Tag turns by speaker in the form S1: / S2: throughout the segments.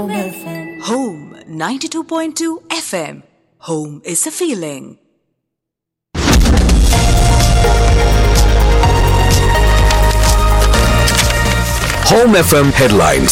S1: Home FM.
S2: Home 92.2 FM. Home is a feeling.
S3: Home FM headlines.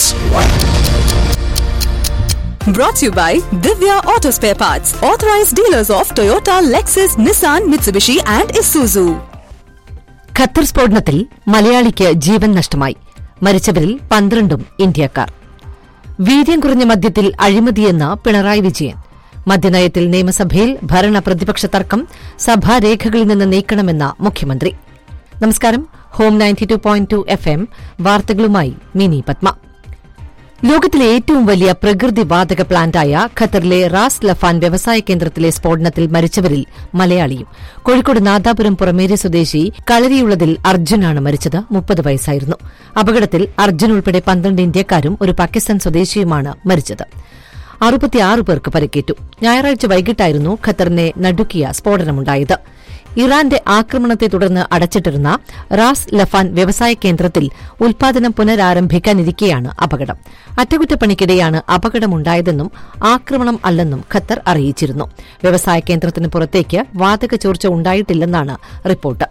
S2: Brought to you by Divya Auto Spare Parts, authorized dealers of Toyota, Lexus, Nissan, Mitsubishi, and Isuzu.
S4: Qatar സ്ഫോടനത്തിൽ മലയാളിക്ക് ജീവൻ നഷ്ടമായി മരിച്ചവരിൽ പന്ത്രണ്ടും ഇന്ത്യക്കാർ വീര്യം കുറഞ്ഞ മദ്യത്തിൽ അഴിമതിയെന്ന് പിണറായി വിജയൻ മദ്യനയത്തിൽ നിയമസഭയിൽ ഭരണ പ്രതിപക്ഷ തർക്കം സഭാരേഖകളിൽ നിന്ന് നീക്കണമെന്ന മുഖ്യമന്ത്രി നമസ്കാരം Home ninety two point two F M വാർത്തകളുമായി മിനി പത്മ ലോകത്തിലെ ഏറ്റവും വലിയ പ്രകൃതി വാതക പ്ലാന്റായ ഖത്തറിലെ റാസ് ലഫാൻ വ്യവസായ കേന്ദ്രത്തിലെ സ്ഫോടനത്തിൽ മരിച്ചവരിൽ മലയാളിയും കോഴിക്കോട് നാദാപുരം പുറമേരി സ്വദേശി കളരിയുള്ളതിൽ അർജുനാണ് മരിച്ചത് മുപ്പത് വയസ്സായിരുന്നു അപകടത്തിൽ അർജുൻ ഉൾപ്പെടെ പന്ത്രണ്ട് ഇന്ത്യക്കാരും ഒരു പാകിസ്ഥാൻ സ്വദേശിയുമാണ് മരിച്ചത് അറുപത്തിയാറ് പേർക്ക് പരിക്കേറ്റു ഞായറാഴ്ച വൈകിട്ടായിരുന്നു ഖത്തറിനെ നടുക്കിയ സ്ഫോടനമുണ്ടായത് ഇറാന്റെ ആക്രമണത്തെ തുടർന്ന് അടച്ചിട്ടിരുന്ന റാസ് ലഫാൻ വ്യവസായ കേന്ദ്രത്തിൽ ഉൽപാദനം പുനരാരംഭിക്കാനിരിക്കെയാണ് അപകടം അറ്റകുറ്റപ്പണിക്കിടെയാണ് അപകടമുണ്ടായതെന്നും ആക്രമണം അല്ലെന്നും ഖത്തർ അറിയിച്ചിരുന്നു വ്യവസായ കേന്ദ്രത്തിന് പുറത്തേക്ക് വാതക ചോർച്ച ഉണ്ടായിട്ടില്ലെന്നാണ് റിപ്പോർട്ട്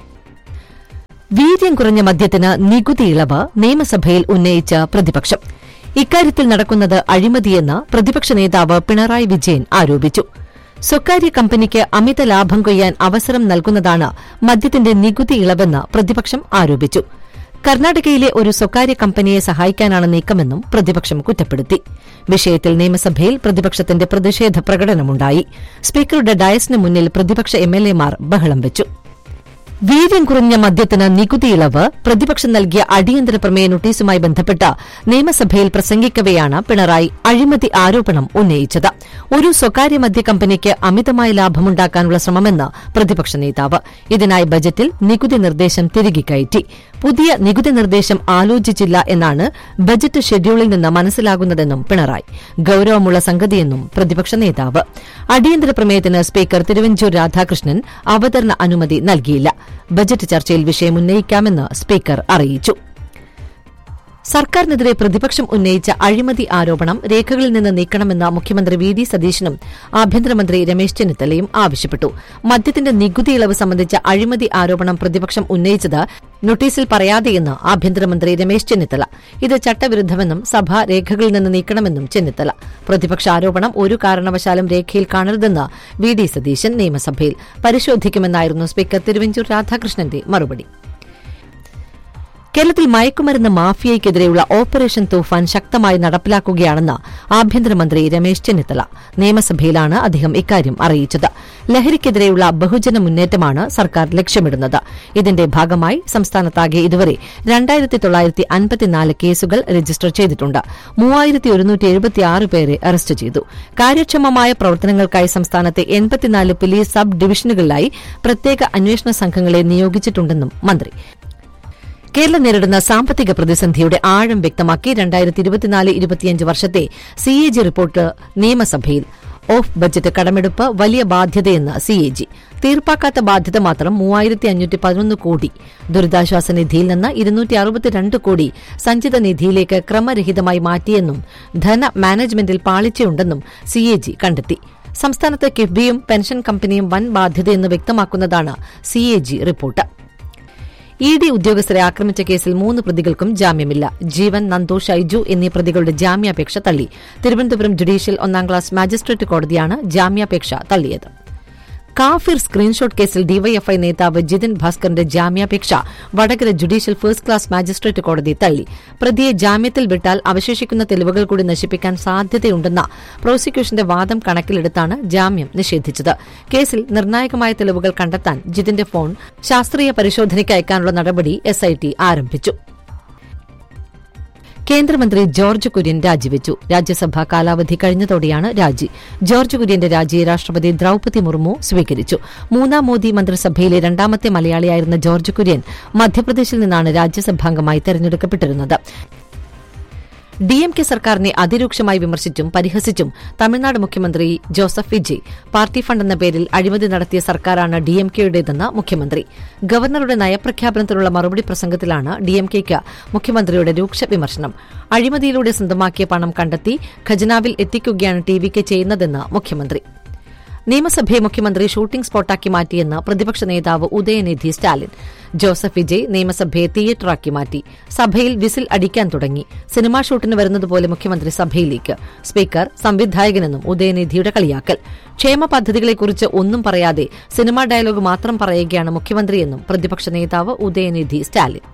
S4: വീര്യം കുറഞ്ഞ മദ്യത്തിന് നികുതി ഇളവ് നിയമസഭയിൽ ഉന്നയിച്ച പ്രതിപക്ഷം ഇക്കാര്യത്തിൽ നടക്കുന്നത് അഴിമതിയെന്ന് പ്രതിപക്ഷ നേതാവ് പിണറായി വിജയൻ ആരോപിച്ചു സ്വകാര്യ കമ്പനിക്ക് അമിത ലാഭം കൊയ്യാൻ അവസരം നൽകുന്നതാണ് മദ്യത്തിന്റെ നികുതി ഇളവെന്ന് പ്രതിപക്ഷം ആരോപിച്ചു കർണാടകയിലെ ഒരു സ്വകാര്യ കമ്പനിയെ സഹായിക്കാനാണ് നീക്കമെന്നും പ്രതിപക്ഷം കുറ്റപ്പെടുത്തി വിഷയത്തിൽ നിയമസഭയിൽ പ്രതിപക്ഷത്തിന്റെ പ്രതിഷേധ പ്രകടനമുണ്ടായി സ്പീക്കറുടെ ഡയസിന് മുന്നിൽ പ്രതിപക്ഷ എംഎൽഎമാർ ബഹളം വെച്ചു വീര്യം കുറഞ്ഞ മദ്യത്തിന് നികുതി ഇളവ് പ്രതിപക്ഷം നൽകിയ അടിയന്തര പ്രമേയ നോട്ടീസുമായി ബന്ധപ്പെട്ട് നിയമസഭയിൽ പ്രസംഗിക്കവെയാണ് പിണറായി അഴിമതി ആരോപണം ഉന്നയിച്ചത് ഒരു സ്വകാര്യ മദ്യ കമ്പനിക്ക് അമിതമായ ലാഭമുണ്ടാക്കാനുള്ള ശ്രമമെന്ന് പ്രതിപക്ഷ നേതാവ് ഇതിനായി ബജറ്റിൽ നികുതി നിർദ്ദേശം തിരികെ കയറ്റി പുതിയ നികുതി നിർദ്ദേശം ആലോചിച്ചില്ല എന്നാണ് ബജറ്റ് ഷെഡ്യൂളിൽ നിന്ന് മനസ്സിലാകുന്നതെന്നും പിണറായി ഗൌരവമുള്ള സംഗതിയെന്നും പ്രതിപക്ഷ നേതാവ് അടിയന്തര പ്രമേയത്തിന് സ്പീക്കർ തിരുവഞ്ചൂർ രാധാകൃഷ്ണൻ അവതരണ അനുമതി നൽകിയില്ല ബജറ്റ് ചർച്ചയിൽ വിഷയം ഉന്നയിക്കാമെന്ന് സ്പീക്കർ അറിയിച്ചു സർക്കാരിനെതിരെ പ്രതിപക്ഷം ഉന്നയിച്ച അഴിമതി ആരോപണം രേഖകളിൽ നിന്ന് നീക്കണമെന്ന് മുഖ്യമന്ത്രി വി ഡി സതീശനും ആഭ്യന്തരമന്ത്രി രമേശ് ചെന്നിത്തലയും ആവശ്യപ്പെട്ടു മദ്യത്തിന്റെ നികുതി ഇളവ് സംബന്ധിച്ച അഴിമതി ആരോപണം പ്രതിപക്ഷം ഉന്നയിച്ചത് നോട്ടീസിൽ പറയാതെയെന്ന് ആഭ്യന്തരമന്ത്രി രമേശ് ചെന്നിത്തല ഇത് ചട്ടവിരുദ്ധമെന്നും സഭ രേഖകളിൽ നിന്ന് നീക്കണമെന്നും ചെന്നിത്തല പ്രതിപക്ഷ ആരോപണം ഒരു കാരണവശാലും രേഖയിൽ കാണരുതെന്ന് വി ഡി സതീശൻ നിയമസഭയിൽ പരിശോധിക്കുമെന്നായിരുന്നു സ്പീക്കർ തിരുവഞ്ചൂർ രാധാകൃഷ്ണന്റെ മറുപടി കേരളത്തിൽ മയക്കുമരുന്ന് മാഫിയയ്ക്കെതിരെയുള്ള ഓപ്പറേഷൻ തൂഫാൻ ശക്തമായി നടപ്പിലാക്കുകയാണെന്ന് ആഭ്യന്തരമന്ത്രി രമേശ് ചെന്നിത്തല നിയമസഭയിലാണ് അദ്ദേഹം ഇക്കാര്യം അറിയിച്ചത് ലഹരിക്കെതിരെയുള്ള ബഹുജന മുന്നേറ്റമാണ് സർക്കാർ ലക്ഷ്യമിടുന്നത് ഇതിന്റെ ഭാഗമായി സംസ്ഥാനത്താകെ ഇതുവരെ രണ്ടായിരത്തി തൊള്ളായിരത്തി അൻപത്തിനാല് കേസുകൾ രജിസ്റ്റർ ചെയ്തിട്ടുണ്ട് മൂവായിരത്തി ഒരുന്നൂറ്റി എഴുപത്തിയാറ് പേരെ അറസ്റ്റ് ചെയ്തു കാര്യക്ഷമമായ പ്രവർത്തനങ്ങൾക്കായി സംസ്ഥാനത്തെ എൺപത്തിനാല് പോലീസ് സബ് ഡിവിഷനുകളിലായി പ്രത്യേക അന്വേഷണ സംഘങ്ങളെ നിയോഗിച്ചിട്ടുണ്ടെന്നും മന്ത്രി കേരളം നേരിടുന്ന സാമ്പത്തിക പ്രതിസന്ധിയുടെ ആഴം വ്യക്തമാക്കി രണ്ടായിരത്തി ഇരുപത്തിനാല് ഇരുപത്തിയഞ്ച് വർഷത്തെ സി എ ജി റിപ്പോർട്ട് നിയമസഭയിൽ ഓഫ് ബജറ്റ് കടമെടുപ്പ് വലിയ ബാധ്യതയെന്ന് സി എ ജി തീർപ്പാക്കാത്ത ബാധ്യത മാത്രം മൂവായിരത്തി അഞ്ഞൂറ്റി പതിനൊന്ന് കോടി ദുരിതാശ്വാസ നിധിയിൽ നിന്ന് ഇരുന്നൂറ്റി അറുപത്തിരണ്ട് കോടി സഞ്ചിത നിധിയിലേക്ക് ക്രമരഹിതമായി മാറ്റിയെന്നും ധന മാനേജ്മെന്റിൽ പാളിച്ചയുണ്ടെന്നും സി എ ജി കണ്ടെത്തി സംസ്ഥാനത്ത് കിഫ്ബിയും പെൻഷൻ കമ്പനിയും വൻ ബാധ്യതയെന്ന് വ്യക്തമാക്കുന്നതാണ് C A G report E D ഉദ്യോഗസ്ഥരെ ആക്രമിച്ച കേസിൽ മൂന്ന് പ്രതികൾക്കും ജാമ്യമില്ല ജീവൻ നന്ദു ഷൈജു എന്നീ പ്രതികളുടെ ജാമ്യാപേക്ഷ തള്ളി തിരുവനന്തപുരം ജുഡീഷ്യൽ ഒന്നാം ക്ലാസ് മാജിസ്ട്രേറ്റ് കോടതിയാണ് ജാമ്യാപേക്ഷ തള്ളിയത് കാഫിർ സ്ക്രീൻഷോട്ട് കേസിൽ ഡിവൈഎഫ്ഐ നേതാവ് ജിതിൻ ഭാസ്കറിന്റെ ജാമ്യാപേക്ഷ Vadakara judicial first class magistrate കോടതി തള്ളി പ്രതിയെ ജാമ്യത്തിൽ വിട്ടാൽ അവശേഷിക്കുന്ന തെളിവുകൾ കൂടി നശിപ്പിക്കാൻ സാധ്യതയുണ്ടെന്ന പ്രോസിക്യൂഷന്റെ വാദം കണക്കിലെടുത്താണ് ജാമ്യം നിഷേധിച്ചത് കേസിൽ നിർണായകമായ തെളിവുകൾ കണ്ടെത്താൻ ജിതിന്റെ ഫോൺ ശാസ്ത്രീയ പരിശോധനയ്ക്ക് അയക്കാനുള്ള നടപടി എസ്ഐടി ആരംഭിച്ചു കേന്ദ്രമന്ത്രി ജോർജ് കുര്യൻ രാജിവെച്ചു രാജ്യസഭാ കാലാവധി കഴിഞ്ഞതോടെയാണ് രാജി ജോർജ് കുര്യന്റെ രാജി രാഷ്ട്രപതി ദ്രൌപതി മുർമു സ്വീകരിച്ചു മൂന്നാം മോദി മന്ത്രിസഭയിലെ രണ്ടാമത്തെ മലയാളിയായിരുന്ന ജോർജ് കുര്യൻ മധ്യപ്രദേശിൽ നിന്നാണ് രാജ്യസഭാംഗമായി തെരഞ്ഞെടുക്കപ്പെട്ടിരുന്നത് ഡി എം കെ സർക്കാരിനെ അതിരൂക്ഷമായി വിമർശിച്ചും പരിഹസിച്ചും തമിഴ്നാട് മുഖ്യമന്ത്രി ജോസഫ് വിജയ് പാർട്ടി ഫണ്ട് എന്ന പേരിൽ അഴിമതി നടത്തിയ സർക്കാരാണ് ഡി എം കെയുടേതെന്ന് മുഖ്യമന്ത്രി ഗവർണറുടെ നയപ്രഖ്യാപനത്തിനുള്ള മറുപടി പ്രസംഗത്തിലാണ് ഡി എം കെയ്ക്ക് മുഖ്യമന്ത്രിയുടെ രൂക്ഷ വിമർശനം അഴിമതിയിലൂടെ സ്വന്തമാക്കിയ പണം കണ്ടെത്തി ഖജനാവിൽ എത്തിക്കുകയാണ് ടി വി കെ ചെയ്യുന്നതെന്ന് മുഖ്യമന്ത്രി നിയമസഭയെ മുഖ്യമന്ത്രി ഷൂട്ടിംഗ് സ്പോട്ടാക്കി മാറ്റിയെന്ന് പ്രതിപക്ഷ നേതാവ് ഉദയനിധി സ്റ്റാലിൻ ജോസഫ് വിജയ് നിയമസഭയെ തിയേറ്ററാക്കി മാറ്റി സഭയിൽ വിസിൽ അടിക്കാൻ തുടങ്ങി സിനിമാ ഷൂട്ടിന് വരുന്നതുപോലെ മുഖ്യമന്ത്രി സഭയിലേക്ക് സ്പീക്കർ സംവിധായകനെന്നും ഉദയനിധിയുടെ കളിയാക്കൽ ക്ഷേമ പദ്ധതികളെക്കുറിച്ച് ഒന്നും പറയാതെ സിനിമാ ഡയലോഗ് മാത്രം പറയുകയാണ് മുഖ്യമന്ത്രിയെന്നും പ്രതിപക്ഷ നേതാവ് ഉദയനിധി സ്റ്റാലിൻ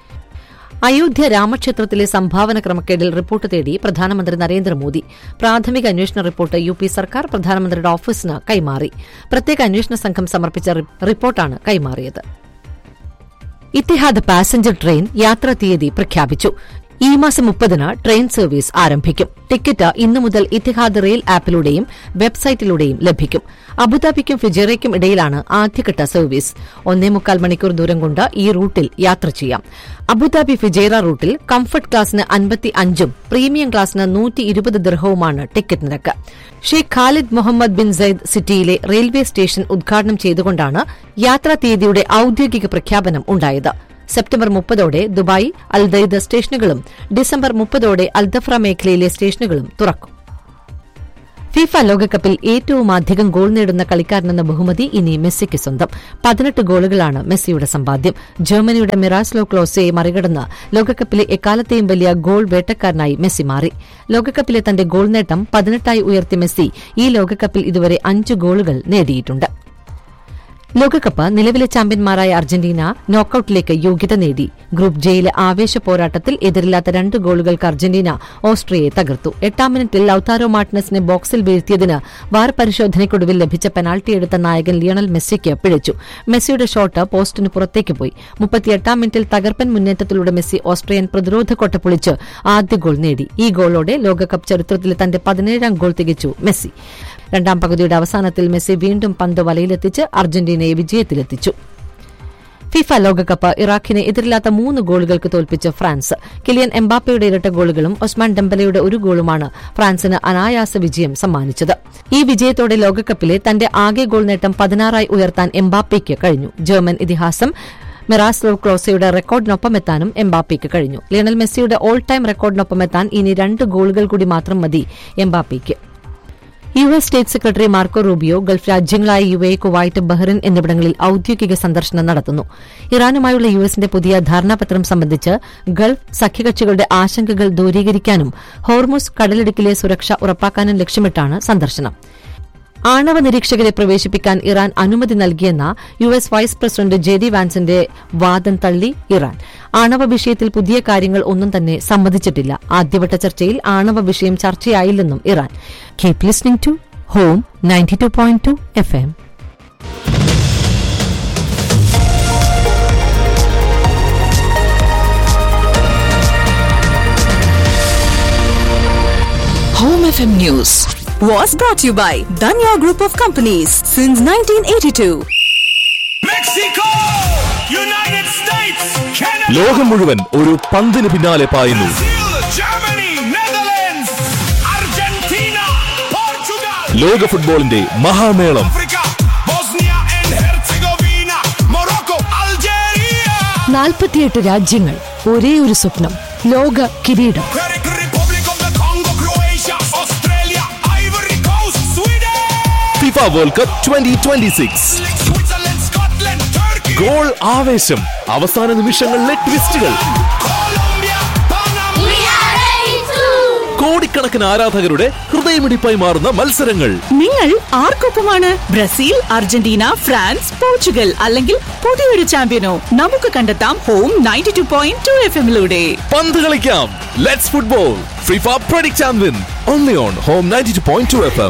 S4: അയോധ്യ രാമക്ഷേത്രത്തിലെ സംഭാവന ക്രമക്കേടിൽ റിപ്പോർട്ട് തേടി പ്രധാനമന്ത്രി നരേന്ദ്രമോദി പ്രാഥമിക അന്വേഷണ റിപ്പോർട്ട് യു പി സർക്കാർ പ്രധാനമന്ത്രിയുടെ ഓഫീസിന് കൈമാറി പ്രത്യേക അന്വേഷണ സംഘം സമർപ്പിച്ച റി- റിപ്പോർട്ടാണ് കൈമാറിയത് ഇത്തിഹാദ് പാസഞ്ചർ ട്രെയിൻ യാത്രാ തീയതി പ്രഖ്യാപിച്ചു ഈ മാസം മുപ്പതിന് ട്രെയിൻ സർവീസ് ആരംഭിക്കും ടിക്കറ്റ് ഇന്നു മുതൽ ഇത്തിഹാദ് റെയിൽ ആപ്പിലൂടെയും വെബ്സൈറ്റിലൂടെയും ലഭിക്കും അബുദാബിക്കും ഫിജേറയ്ക്കും ഇടയിലാണ് ആദ്യഘട്ട സർവീസ് ഒന്നേ മുക്കാൽ മണിക്കൂർ ദൂരം കൊണ്ട് ഈ റൂട്ടിൽ യാത്ര ചെയ്യാം അബുദാബി ഫിജേറ റൂട്ടിൽ കംഫർട്ട് ക്ലാസിന് അൻപത്തി അഞ്ചും പ്രീമിയം ക്ലാസിന് നൂറ്റി ഇരുപത് ദിർഹവുമാണ് ടിക്കറ്റ് നിരക്ക് Sheikh Khalid Mohammed bin Zayed സിറ്റിയിലെ റെയിൽവേ സ്റ്റേഷൻ ഉദ്ഘാടനം ചെയ്തുകൊണ്ടാണ് യാത്രാ തീയതിയുടെ ഔദ്യോഗിക പ്രഖ്യാപനം ഉണ്ടായത് സെപ്റ്റംബർ മുപ്പതോടെ ദുബായ് അൽദൈദ സ്റ്റേഷനുകളും ഡിസംബർ മുപ്പതോടെ അൽദഫ്ര മേഖലയിലെ സ്റ്റേഷനുകളും തുറക്കും ഫിഫ ലോകകപ്പിൽ ഏറ്റവും അധികം ഗോൾ നേടുന്ന കളിക്കാരനെന്ന ബഹുമതി ഇനി മെസ്സിക്ക് സ്വന്തം പതിനെട്ട് ഗോളുകളാണ് മെസ്സിയുടെ സമ്പാദ്യം ജർമ്മനിയുടെ മിറാസ്ലോ ക്ലോസയെ മറികടന്ന് ലോകകപ്പിലെ എക്കാലത്തെയും വലിയ ഗോൾ വേട്ടക്കാരനായി മെസ്സി മാറി ലോകകപ്പിലെ തന്റെ ഗോൾ നേട്ടം പതിനെട്ടായി ഉയർത്തിയ മെസ്സി ഈ ലോകകപ്പിൽ ഇതുവരെ അഞ്ച് ഗോളുകൾ നേടിയിട്ടുണ്ട് ലോകകപ്പ് നിലവിലെ ചാമ്പ്യന്മാരായ അർജന്റീന നോക്കൌട്ടിലേക്ക് യോഗ്യത നേടി ഗ്രൂപ്പ് ജെയിലെ ആവേശ പോരാട്ടത്തിൽ എതിരില്ലാത്ത രണ്ട് ഗോളുകൾക്ക് അർജന്റീന ഓസ്ട്രിയയെ തകർത്തു എട്ടാം മിനിറ്റിൽ ലൌതാരോ മാർട്ടിനസിനെ ബോക്സിൽ വീഴ്ത്തിയതിന് വാർ പരിശോധനയ്ക്കൊടുവിൽ ലഭിച്ച പെനാൽറ്റി എടുത്ത നായകൻ ലിയണൽ മെസ്സിക്ക് പിഴച്ചു മെസ്സിയുടെ ഷോട്ട് പോസ്റ്റിന് പുറത്തേക്ക് പോയി മുപ്പത്തിയെട്ടാം മിനിറ്റിൽ തകർപ്പൻ മുന്നേറ്റത്തിലൂടെ മെസ്സി ഓസ്ട്രിയൻ പ്രതിരോധ കൊട്ട പൊളിച്ച് ആദ്യ ഗോൾ നേടി ഈ ഗോളോടെ ലോകകപ്പ് ചരിത്രത്തിലെ തന്റെ പതിനേഴാം ഗോൾ തികച്ചു മെസ്സി രണ്ടാം പകുതിയുടെ അവസാനത്തിൽ മെസ്സി വീണ്ടും പന്ത് വലയിലെത്തിച്ച് അർജന്റീനയെ വിജയത്തിലെത്തിച്ചു ഫിഫ ലോകകപ്പ് ഇറാഖിനെ എതിരില്ലാത്ത മൂന്ന് ഗോളുകൾക്ക് തോൽപ്പിച്ച് ഫ്രാൻസ് കിലിയൻ എംബാപ്പയുടെ ഇരട്ട ഗോളുകളും ഒസ്മാൻ ഡെമ്പലയുടെ ഒരു ഗോളുമാണ് ഫ്രാൻസിന് അനായാസ വിജയം സമ്മാനിച്ചത് ഈ വിജയത്തോടെ ലോകകപ്പിലെ തന്റെ ആകെ ഗോൾ നേട്ടം പതിനാറായി ഉയർത്താൻ എംബാപ്പയ്ക്ക് കഴിഞ്ഞു ജർമ്മൻ ഇതിഹാസം മിറാസ്ലോ ക്ലോസയുടെ റെക്കോർഡിനൊപ്പം എത്താനും എംബാപ്പയ്ക്ക് കഴിഞ്ഞു ലിയണൽ മെസ്സിയുടെ ഓൾ ടൈം റെക്കോർഡിനൊപ്പം എത്താൻ ഇനി രണ്ട് ഗോളുകൾ കൂടി മാത്രം മതി എംബാപ്പയ്ക്ക് U S state secretary Marco Rubio Gulf രാജ്യങ്ങളായ യു എ കുവൈറ്റ് ബഹ്റിൻ എന്നിവിടങ്ങളിൽ ഔദ്യോഗിക സന്ദർശനം നടത്തുന്നു ഇറാനുമായുള്ള യു എസിന്റെ പുതിയ ധാരണാപത്രം സംബന്ധിച്ച് ഗൾഫ് സഖ്യകക്ഷികളുടെ ആശങ്കകൾ ദൂരീകരിക്കാനും ഹോർമുസ് കടലിടുക്കിലെ സുരക്ഷ ഉറപ്പാക്കാനും ലക്ഷ്യമിട്ടാണ് സന്ദർശനം ആണവ നിരീക്ഷകരെ പ്രവേശിപ്പിക്കാൻ ഇറാൻ അനുമതി നൽകിയെന്ന U S vice president J D വാൻസിന്റെ വാദം തള്ളി ഇറാൻ ആണവ വിഷയത്തിൽ പുതിയ കാര്യങ്ങൾ ഒന്നും തന്നെ സമ്മതിച്ചിട്ടില്ല ആദ്യവട്ട ചർച്ചയിൽ ആണവ വിഷയം ചർച്ചയായില്ലെന്നും Iran keep listening to Home ninety two point two F M
S2: Home FM News was brought to you by Danya Group of Companies since 1982.
S1: Mexico! United States! Canada!
S3: ലോകം മുഴുവൻ ഒരു പന്തിന് പിന്നാലെ പായുന്നു
S1: Brazil! Germany! Netherlands! Argentina! Portugal!
S3: ലോക ഫുട്ബോളിന്റെ മഹാമേളം
S1: Africa! Bosnia and Herzegovina! Morocco! Algeria!
S4: നാൽപ്പത്തിയെട്ട് രാജ്യങ്ങൾ ഒരേ ഒരു സ്വപ്നം ലോക കിരീടം
S1: Czech Republic of the Congo! Croatia! Australia! Ivory Coast! Sweden!
S3: FIFA World Cup twenty twenty six
S1: Switzerland! Scotland! Turkey!
S3: Goal ആവേശം അവസാന നിമിഷങ്ങളിലെ ട്വിസ്റ്റുകൾ
S1: Colombia! Panama!
S5: We are ready to.
S3: കോടിക്കണക്കിന് ആരാധകരുടെ ഹൃദയമിടിപ്പായി മാറുന്ന മത്സരങ്ങൾ
S6: നിങ്ങൾ ആർക്കൊപ്പമാണ് ബ്രസീൽ അർജന്റീന ഫ്രാൻസ് പോർച്ചുഗൽ അല്ലെങ്കിൽ പുതിയൊരു ചാമ്പ്യനോ നമുക്ക് കണ്ടെത്താം Home ninety two point two F എമ്മിലൂടെ
S3: പന്ത് കളിക്കാം let's football FIFA predict and win only on Home ninety two point two F M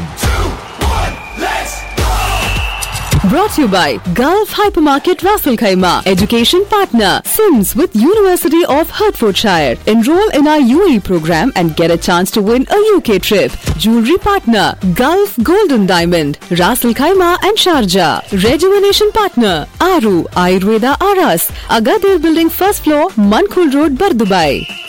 S2: Brought to you by Gulf Hypermarket Raffle Khaima, education partner, Sims with University of Hertfordshire. Enroll in our UAE program and get a chance to win a UK trip. Jewelry partner, Gulf Golden Diamond, Raffle Khaima and Sharjah. Rejuvenation partner, Aru Ayurveda Aras, Agadir Building first floor, Mankul Road, Bardubai.